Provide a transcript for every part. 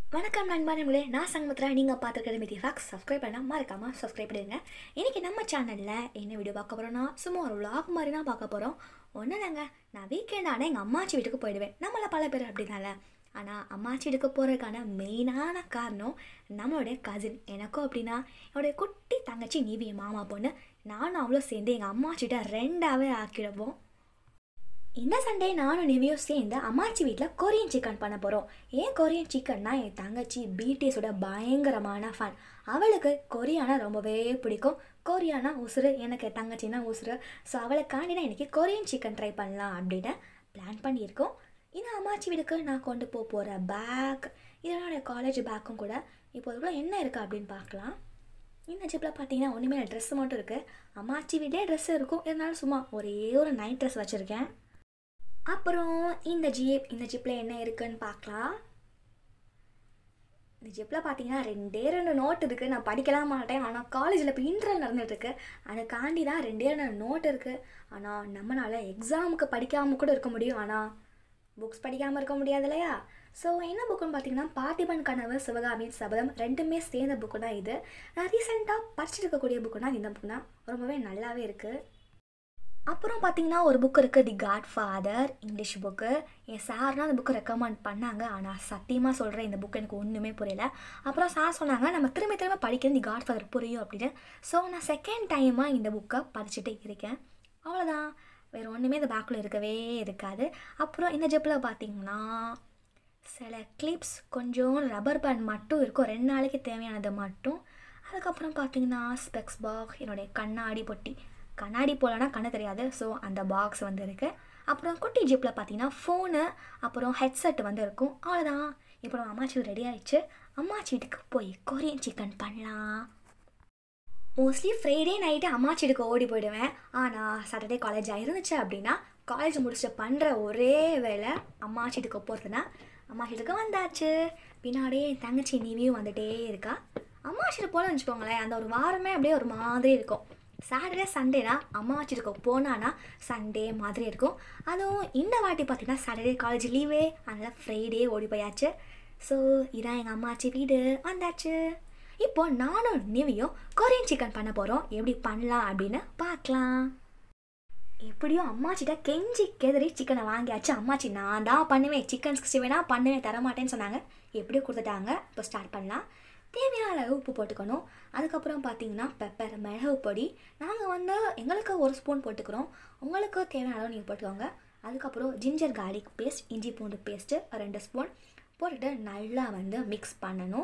வணக்கம் நண்பர்களே நான் சங்கமித்ரா நீங்கள் பார்த்துருக்கிற மிதி ஃபேக்ஸ் சப்ஸ்கிரைப் பண்ணால் மறக்காமல் சப்ஸ்கிரைப் பண்ணிடுங்க இன்றைக்கி நம்ம சேனலில் என்ன வீடியோ பார்க்க போகிறோன்னா சும்மா ஒரு vlog மாதிரி தான் பார்க்க போகிறோம் ஒன்றும் இல்லைங்க நான் வீக்கெண்ட் ஆனால் எங்கள் அம்மாச்சி வீட்டுக்கு போயிடுவேன் நம்மள பல பேர் அப்படினால ஆனால் அம்மாச்சி வீட்டுக்கு போகிறதுக்கான மெயினான காரணம் நம்மளுடைய கசின் எனக்கும் அப்படின்னா என்னுடைய குட்டி தங்கச்சி நீவி என் மாமா பொண்ணு நானும் அவ்வளோ சேர்ந்து எங்கள் அம்மாச்சிட்ட ரெண்டாவே ஆக்கிடுவோம் இந்த சண்டே நானும் நிவியும் சேர்ந்து அம்மாச்சி வீட்டில் கொரியன் சிக்கன் பண்ண போகிறோம் ஏன் கொரியன் சிக்கன்னா என் தங்கச்சி பிடிஎஸோட பயங்கரமான ஃபன் அவளுக்கு கொரியானா ரொம்பவே பிடிக்கும் கொரியானா உசுறு எனக்கு என் தங்கச்சின்னா உசுறு ஸோ அவளுக்காண்டி நான் இன்றைக்கி கொரியன் சிக்கன் ட்ரை பண்ணலாம் அப்படின்னு பிளான் பண்ணியிருக்கோம் இந்த அம்மாச்சி வீட்டுக்கு நான் கொண்டு போக போகிற பேக் இதனோட காலேஜ் பேக்கும் கூட இப்போ அதுக்குள்ள என்ன இருக்குது அப்படின்னு பார்க்கலாம் இந்த ஜிப்பில் பார்த்தீங்கன்னா ஒன்றுமே ட்ரெஸ் மட்டும் இருக்குது அம்மாச்சி வீட்லேயே ட்ரெஸ் இருக்கும் இருந்தாலும் சும்மா ஒரே ஒரு நைட் ட்ரெஸ் வச்சுருக்கேன் அப்புறம் இந்த ஜீப் இந்த ஜிப்பில் என்ன இருக்குன்னு பார்க்கலாம் இந்த ஜிப்பில் பார்த்தீங்கன்னா ரெண்டே ரெண்டு நோட் இருக்குது நான் படிக்கலாம் மாட்டேன் ஆனால் காலேஜில் இப்போ இன்டர்வல் நடந்துகிட்ருக்கு அதுக்காண்டி தான் ரெண்டே ரெண்டு நோட் இருக்குது ஆனால் நம்மளால் எக்ஸாமுக்கு படிக்காமல் கூட இருக்க முடியும் ஆனால் புக்ஸ் படிக்காமல் இருக்க முடியாது இல்லையா ஸோ என்ன புக்குன்னு பார்த்தீங்கன்னா பார்த்திபன் கனவு சிவகாமியின் சபதம் ரெண்டுமே சேர்ந்த புக்கு தான் இது நான் ரீசெண்டாக படிச்சுட்டு இருக்கக்கூடிய புக்கு தான் இந்த புக்கு தான் ரொம்பவே நல்லாவே இருக்குது அப்புறம் பார்த்தீங்கன்னா ஒரு புக் இருக்குது the godfather English book என் சார்னா அந்த புக்கு ரெக்கமெண்ட் பண்ணாங்க ஆனால் சத்தியமாக சொல்கிறேன் இந்த புக் எனக்கு ஒன்றுமே புரியல அப்புறம் சார் சொன்னாங்க நம்ம திரும்ப திரும்ப படிக்கிறது தி காட் ஃபாதர் புரியும் அப்படின்னு ஸோ நான் செகண்ட் டைமாக இந்த புக்கை படிச்சுட்டு இருக்கேன் அவ்வளோதான் வேறு ஒன்றுமே இந்த பேக்கில் இருக்கவே இருக்காது அப்புறம் இந்த ஜிப்பில் பார்த்தீங்கன்னா சில கிளிப்ஸ் கொஞ்சம் ரப்பர் பேண்ட் மட்டும் இருக்கும் ரெண்டு நாளைக்கு தேவையானது மட்டும் அதுக்கப்புறம் பார்த்தீங்கன்னா ஸ்பெக்ஸ் பாக்ஸ் என்னுடைய கண்ணாடி பொட்டி கண்ணாடி போலனா கண்ணு தெரியாது ஸோ அந்த பாக்ஸ் வந்து இருக்குது அப்புறம் குட்டி ஜிப்பில் பார்த்தீங்கன்னா ஃபோனு அப்புறம் ஹெட்செட் வந்து இருக்கும் அவ்வளோதான் இப்போ நம்ம அம்மாச்சி ரெடி ஆயிடுச்சு அம்மாச்சி வீட்டுக்கு போய் கொரியன் சிக்கன் பண்ணலாம் மோஸ்ட்லி ஃப்ரைடே நைட்டு அம்மாச்சி வீட்டுக்கு ஓடி போயிடுவேன் ஆனால் சாட்டர்டே காலேஜ் இருந்துச்சு அப்படின்னா காலேஜ் முடிச்சுட்டு பண்ணுற ஒரே வேலை அம்மாச்சி வீட்டுக்கு போகிறதுனா அம்மாச்சி வீட்டுக்கு வந்தாச்சு பின்னாடியே என் தங்கச்சி நீவியும் வந்துட்டே இருக்கா அம்மாச்சி வீட்டுக்கு போனோம்னு வச்சுக்கோங்களேன் அந்த ஒரு வாரமே அப்படியே ஒரு மாதிரி இருக்கும் சாட்டர்டே சண்டேனா அம்மா வச்சுருக்கோம் போனானா சண்டே மாதிரி இருக்கும் அதுவும் இந்த வாட்டி பார்த்தீங்கன்னா சாட்டர்டே காலேஜ் லீவே அதனால் ஃப்ரைடே ஓடி போயாச்சு ஸோ இதான் எங்கள் அம்மாச்சி வீடு வந்தாச்சு இப்போ நானும் நிவியும் கொரியன் சிக்கன் பண்ண போகிறோம் எப்படி பண்ணலாம் அப்படின்னு பார்க்கலாம் எப்படியும் அம்மாச்சிட்ட கெஞ்சி கெதறி சிக்கனை வாங்கியாச்சு அம்மாச்சி நான் தான் பண்ணுவேன் சிக்கன் சிக்ஸ்டி வேணா பண்ணுவேன் தரமாட்டேன்னு சொன்னாங்க எப்படியும் கொடுத்துட்டாங்க இப்போ ஸ்டார்ட் பண்ணலாம் தேவையான அளவு உப்பு போட்டுக்கணும் அதுக்கப்புறம் பார்த்தீங்கன்னா பெப்பர் மிளகு பொடி நாங்கள் வந்து எங்களுக்கு ஒரு ஸ்பூன் போட்டுக்கிறோம் உங்களுக்கு தேவையான அளவு நீங்கள் போட்டுக்கோங்க அதுக்கப்புறம் ஜிஞ்சர் கார்லிக் பேஸ்ட் இஞ்சி பூண்டு பேஸ்ட்டு ரெண்டு ஸ்பூன் போட்டுட்டு நல்லா வந்து மிக்ஸ் பண்ணணும்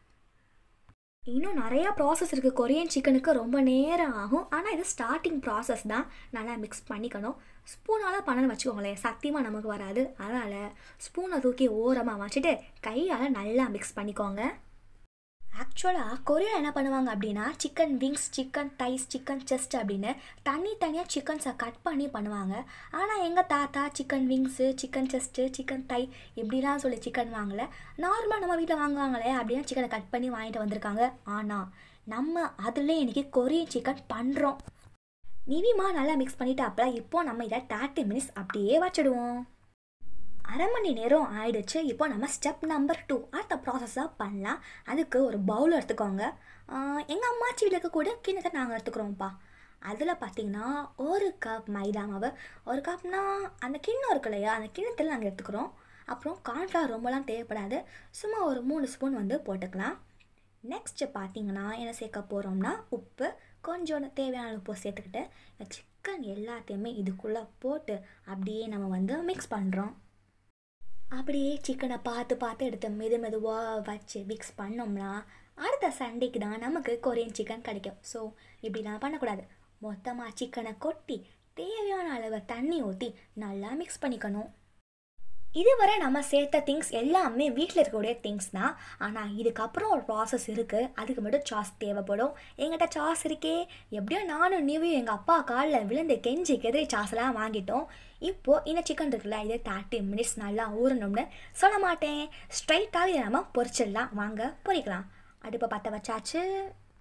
இன்னும் நிறையா ப்ராசஸ் இருக்குது கொரியன் சிக்கனுக்கு ரொம்ப நேரம் ஆகும் ஆனால் இது ஸ்டார்டிங் ப்ராசஸ் தான் நல்லா மிக்ஸ் பண்ணிக்கணும் ஸ்பூனால் பண்ணணும்னு வச்சுக்கோங்களேன் சத்தியமாக நமக்கு வராது அதனால் ஸ்பூனை தூக்கி ஓரமாக வச்சுட்டு கையால் நல்லா மிக்ஸ் பண்ணிக்கோங்க ஆக்சுவலாக கொரியா என்ன பண்ணுவாங்க அப்படின்னா chicken wings chicken thighs chicken chest அப்படின்னு தனித்தனியாக சிக்கன்ஸை கட் பண்ணி பண்ணுவாங்க ஆனால் எங்கள் தாத்தா chicken wings chicken chest chicken thigh இப்படிலாம் சொல்லி சிக்கன் வாங்கலை நார்மலாக நம்ம வீட்டில் வாங்குவாங்களே அப்படின்னா சிக்கனை கட் பண்ணி வாங்கிட்டு வந்திருக்காங்க ஆனால் நம்ம அதுலேயே இன்றைக்கி கொரியன் சிக்கன் பண்ணுறோம் நிவிமா நல்லா மிக்ஸ் பண்ணிட்டு அப்புறம் இப்போ நம்ம இதை தேர்ட்டி மினிட்ஸ் அப்படியே வச்சுடுவோம் அரை மணி நேரம் ஆயிடுச்சு இப்போ நம்ம ஸ்டெப் நம்பர் டூ அடுத்த ப்ராசஸாக பண்ணலாம் அதுக்கு ஒரு பவுல் எடுத்துக்கோங்க எங்கள் அம்மாச்சி வீட்டுக்கு கூட கிண்ணத்தை நாங்கள் எடுத்துக்கிறோம்ப்பா அதில் பார்த்தீங்கன்னா ஒரு கப் மைதா மாவு ஒரு கப்னா அந்த கிண்ணம் இருக்கு இல்லையா அந்த கிண்ணத்தில் நாங்கள் எடுத்துக்கிறோம் அப்புறம் கார்ன்ஃப்ளவர் ரொம்பலாம் தேவைப்படாது சும்மா ஒரு மூணு ஸ்பூன் வந்து போட்டுக்கலாம் நெக்ஸ்ட்டு பார்த்தீங்கன்னா என்ன சேர்க்க போகிறோம்னா உப்பு கொஞ்சோண்டு தேவையான உப்பு சேர்த்துக்கிட்டு சிக்கன் எல்லாத்தையுமே இதுக்குள்ளே போட்டு அப்படியே நம்ம வந்து மிக்ஸ் பண்ணுறோம் அப்படியே சிக்கனை பார்த்து பார்த்து எடுத்து மெது மெதுவாக வச்சு மிக்ஸ் பண்ணோம்னா அடுத்த சண்டேக்கு தான் நமக்கு கொரியன் சிக்கன் கிடைக்கும் ஸோ இப்படிலாம் பண்ணக்கூடாது மொத்தமாக சிக்கனை கொட்டி தேவையான அளவு தண்ணி ஊற்றி நல்லா மிக்ஸ் பண்ணிக்கணும் இதுவரை நம்ம சேர்த்த திங்ஸ் எல்லாமே வீட்டில் இருக்கக்கூடிய திங்ஸ் தான் ஆனால் இதுக்கப்புறம் ஒரு ப்ராசஸ் இருக்குது அதுக்கு மட்டும் சாஸ் தேவைப்படும் எங்கிட்ட சாஸ் இருக்கே எப்படியோ நானும் நீவையும் எங்கள் அப்பா காலில் விழுந்து கெஞ்சி கெதிரி சாஸ்லாம் வாங்கிட்டோம் இப்போது இந்த சிக்கன் இருக்குல்ல இதே தேர்ட்டி மினிட்ஸ் நல்லா ஊறணும்னு சொல்ல மாட்டேன் ஸ்ட்ரைட்டாகவே நம்ம பொரிச்சிடலாம் வாங்க பொரிக்கலாம் அடுப்பை பற்ற வச்சாச்சு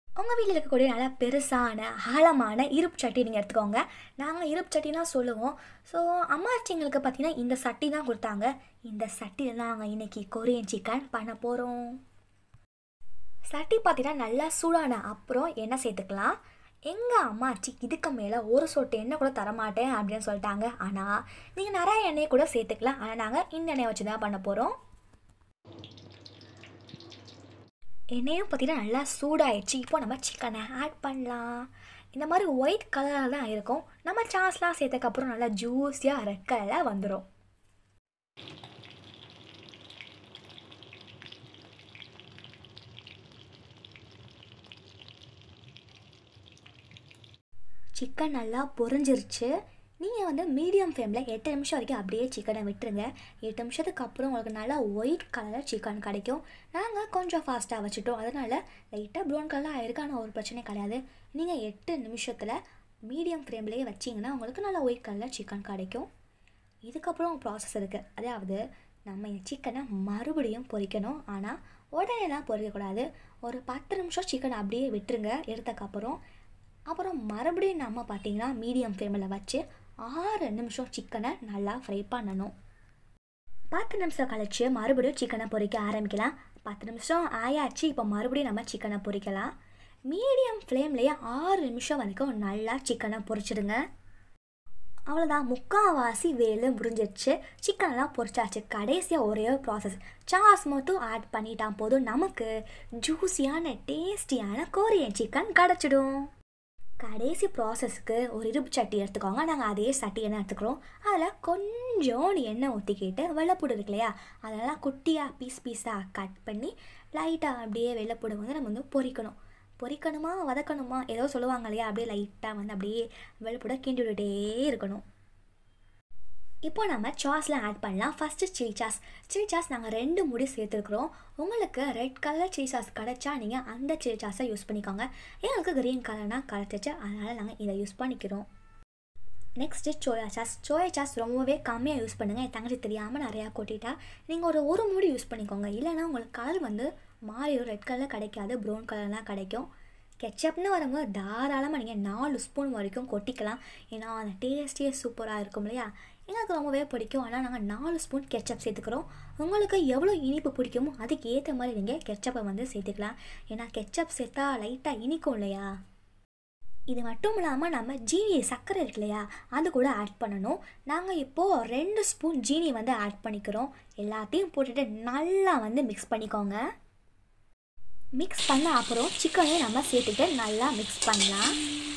உங்கள் வீட்டில் இருக்கக்கூடிய நல்லா பெருசான ஆழமான இருப்பு சட்டி நீங்கள் எடுத்துக்கோங்க நாங்கள் இருப்பு சட்டினா சொல்லுவோம் ஸோ அம்மாச்சிங்களுக்கு பார்த்தீங்கன்னா இந்த சட்டி தான் கொடுத்தாங்க இந்த சட்டியில் தான் நாங்கள் இன்றைக்கி கொரியன் சிக்கன் பண்ண போகிறோம் சட்டி பார்த்தீங்கன்னா நல்லா சூடான அப்புறம் எண்ணெய் சேர்த்துக்கலாம் எங்கள் அம்மாச்சி இதுக்கு மேலே ஒரு சொட்டு எண்ணெய் கூட தரமாட்டேன் அப்படின்னு சொல்லிட்டாங்க ஆனால் நீங்கள் நிறைய எண்ணெயை கூட சேர்த்துக்கலாம் ஆனால் நாங்கள் இந்த எண்ணெயை வச்சு தான் பண்ண போகிறோம் எண்ணெயும் பார்த்தீங்கன்னா நல்லா சூடாயிடுச்சு இப்போ நம்ம சிக்கனை ஆட் பண்ணலாம் இந்த மாதிரி ஒயிட் கலரில் தான் இருக்கும் நம்ம சாஸ்லாம் சேர்த்தக்கப்புறம் நல்லா ஜூஸியாக ரெட் கலரில் வந்துடும் சிக்கன் நல்லா பொரிஞ்சிருச்சு நீங்கள் வந்து மீடியம் ஃப்ளேமில் எட்டு நிமிஷம் வரைக்கும் அப்படியே சிக்கனை விட்டுருங்க எட்டு நிமிஷத்துக்கு அப்புறம் உங்களுக்கு நல்லா ஒயிட் கலரில் சிக்கன் கிடைக்கும் நாங்கள் கொஞ்சம் ஃபாஸ்ட்டாக வச்சுட்டோம் அதனால் லைட்டாக ப்ரௌன் கலரில் ஆயிருக்கு ஆனால் ஒரு பிரச்சனையும் கிடையாது நீங்கள் எட்டு நிமிஷத்தில் மீடியம் ஃப்ளேம்லேயே வச்சிங்கன்னா உங்களுக்கு நல்லா ஒயிட் கலரில் சிக்கன் கிடைக்கும் இதுக்கப்புறம் ப்ராசஸ் இருக்குது அதாவது நம்ம இந்த சிக்கனை மறுபடியும் பொரிக்கணும் ஆனால் உடனேலாம் பொரிக்கக்கூடாது ஒரு பத்து நிமிஷம் சிக்கன் அப்படியே விட்டுருங்க எடுத்தக்கப்புறம் அப்புறம் மறுபடியும் நம்ம பார்த்தீங்கன்னா மீடியம் ஃப்ளேமில் வச்சு ஆறு நிமிஷம் சிக்கனை நல்லா ஃப்ரை பண்ணணும் பத்து நிமிஷம் கழிச்சு மறுபடியும் சிக்கனை பொரிக்க ஆரம்பிக்கலாம் பத்து நிமிஷம் ஆயாச்சு இப்போ மறுபடியும் நம்ம சிக்கனை பொரிக்கலாம் மீடியம் ஃப்ளேம்லேயே ஆறு நிமிஷம் வரைக்கும் நல்லா சிக்கனை பொரிச்சிடுங்க அவ்வளோதான் முக்கால்வாசி வேலை முடிஞ்சிடுச்சு சிக்கனெல்லாம் பொரிச்சாச்சு கடைசியாக ஒரே ஒரு ப்ராசஸ் சாஸ் மட்டும் ஆட் பண்ணிட்டான் போதும் நமக்கு ஜூஸியான டேஸ்டியான கொரியன் சிக்கன் கிடச்சிடும் கடைசி ப்ராசஸ்க்கு ஒரு இருப்பு சட்டி எடுத்துக்கோங்க நாங்கள் அதே சட்டி எண்ணெய் எடுத்துக்கிறோம் அதில் கொஞ்சோண்டு எண்ணெய் ஊற்றிக்கிட்டு வெள்ளைப்பூடு இருக்கு இல்லையா அதெல்லாம் குட்டியாக பீஸ் பீஸாக கட் பண்ணி லைட்டாக அப்படியே வெள்ளைப்பூடு வந்து நம்ம வந்து பொரிக்கணும் பொரிக்கணுமா வதக்கணுமா ஏதோ சொல்லுவாங்க இல்லையா அப்படியே லைட்டாக வந்து அப்படியே வெள்ளைப்பூட கிண்டி விட்டுட்டே இருக்கணும் இப்போ நம்ம சாஸ்லாம் ஆட் பண்ணலாம் first chilli sauce chilli sauce நாங்கள் ரெண்டு முடி சேர்த்துருக்குறோம் உங்களுக்கு ரெட் கலர் சில்லி சாஸ் கிடச்சா நீங்கள் அந்த சில்லி சாஸை யூஸ் பண்ணிக்கோங்க எங்களுக்கு க்ரீன் கலர்னால் கிடச்சிச்சு அதனால் நாங்கள் இதை யூஸ் பண்ணிக்கிறோம் next soya sauce soya sauce ரொம்பவே கம்மியாக யூஸ் பண்ணுங்கள் என் தங்கச்சி தெரியாமல் நிறையா கொட்டிட்டா நீங்கள் ஒரு ஒரு மூடி யூஸ் பண்ணிக்கோங்க இல்லைன்னா உங்களுக்கு கலர் வந்து மாறிடும் ரெட் கலர் கிடைக்காது ப்ரௌன் கலர்லாம் கிடைக்கும் கெச்சப்னு வரும்போது தாராளமாக நீங்கள் நாலு ஸ்பூன் வரைக்கும் கொட்டிக்கலாம் ஏன்னா அந்த டேஸ்டியே சூப்பராக இருக்கும் இல்லையா எங்களுக்கு ரொம்பவே பிடிக்கும் ஆனால் நாங்கள் நாலு ஸ்பூன் கெச்சப் சேர்த்துக்கிறோம் உங்களுக்கு எவ்வளோ இனிப்பு பிடிக்குமோ அதுக்கு ஏற்ற மாதிரி நீங்கள் கெச்சப்பை வந்து சேர்த்துக்கலாம் ஏன்னா கெச்சப் சேர்த்தா லைட்டாக இனிக்கும் இல்லையா இது மட்டும் இல்லாமல் நம்ம ஜீனி சர்க்கரை இருக்கு இல்லையா அது கூட ஆட் பண்ணணும் நாங்கள் இப்போது ரெண்டு ஸ்பூன் ஜீனி வந்து ஆட் பண்ணிக்கிறோம் எல்லாத்தையும் போட்டுட்டு நல்லா வந்து மிக்ஸ் பண்ணிக்கோங்க மிக்ஸ் பண்ண அப்புறம் சிக்கனையும் நம்ம சேர்த்துட்டு நல்லா மிக்ஸ் பண்ணலாம்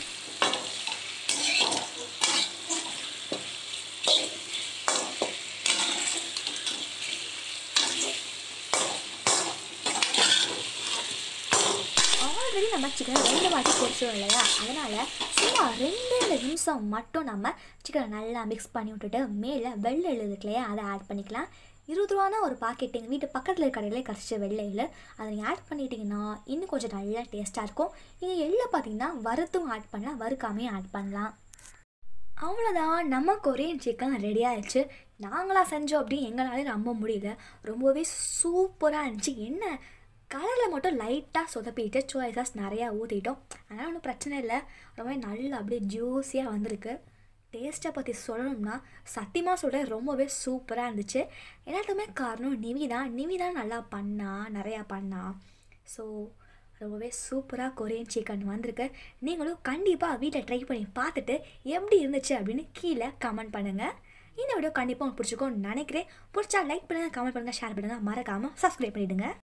ஆல்ரெடி நம்ம சிக்கனை ரெண்டு வாட்டி பொரிச்சிடும் இல்லையா அதனால் சும்மா ரெண்டு நிமிஷம் மட்டும் நம்ம சிக்கனை நல்லா மிக்ஸ் பண்ணி விட்டுட்டு மேலே வெள்ளை எள்ளு இருக்கு இல்லையா அதை ஆட் பண்ணிக்கலாம் இருபது ரூபானா ஒரு பாக்கெட் எங்கள் வீட்டு பக்கத்தில் இருக்க கடையில் கிடச்சி வெள்ளை எள்ளு அதை நீங்கள் ஆட் பண்ணிட்டீங்கன்னா இன்னும் கொஞ்சம் நல்லா டேஸ்ட்டாக இருக்கும் நீங்கள் எள்ளை பார்த்தீங்கன்னா வறுத்தும் ஆட் பண்ணலாம் வறுக்காமையும் ஆட் பண்ணலாம் அவ்வளோதான் நம்ம கொரியன் சிக்கன் ரெடி ஆயிடுச்சு நாங்களாக செஞ்சோம் அப்படின்னு எங்களாலே நம்ப முடியல ரொம்பவே சூப்பராக இருந்துச்சு என்ன கலரில் மட்டும் லைட்டாக சொதப்பிட்டு சோயா சாஸ் நிறையா ஊற்றிட்டோம் அதனால் ஒன்றும் பிரச்சனை இல்லை ரொம்பவே நல்லா அப்படியே ஜூஸியாக வந்திருக்கு டேஸ்ட்டை பற்றி சொல்லணும்னா சத்தியமாக சொல்கிறேன் ரொம்பவே சூப்பராக இருந்துச்சு எல்லாத்துக்குமே காரணம் நிவி தான் நிவி தான் நல்லா பண்ணா நிறையா பண்ணா ஸோ ரொம்பவே சூப்பராக கொரியன் சிக்கன் வந்திருக்கு நீங்களும் கண்டிப்பாக வீட்டில் ட்ரை பண்ணி பார்த்துட்டு எப்படி இருந்துச்சு அப்படின்னு கீழே கமெண்ட் பண்ணுங்கள் இந்த வீடியோ கண்டிப்பாக உங்களுக்கு பிடிச்சிருக்கும்னு நினைக்கிறேன் பிடிச்சா லைக் பண்ணுங்கள் கமெண்ட் பண்ணுங்கள் ஷேர் பண்ணுங்கள் மறக்காமல் சப்ஸ்கிரைப் பண்ணிவிடுங்க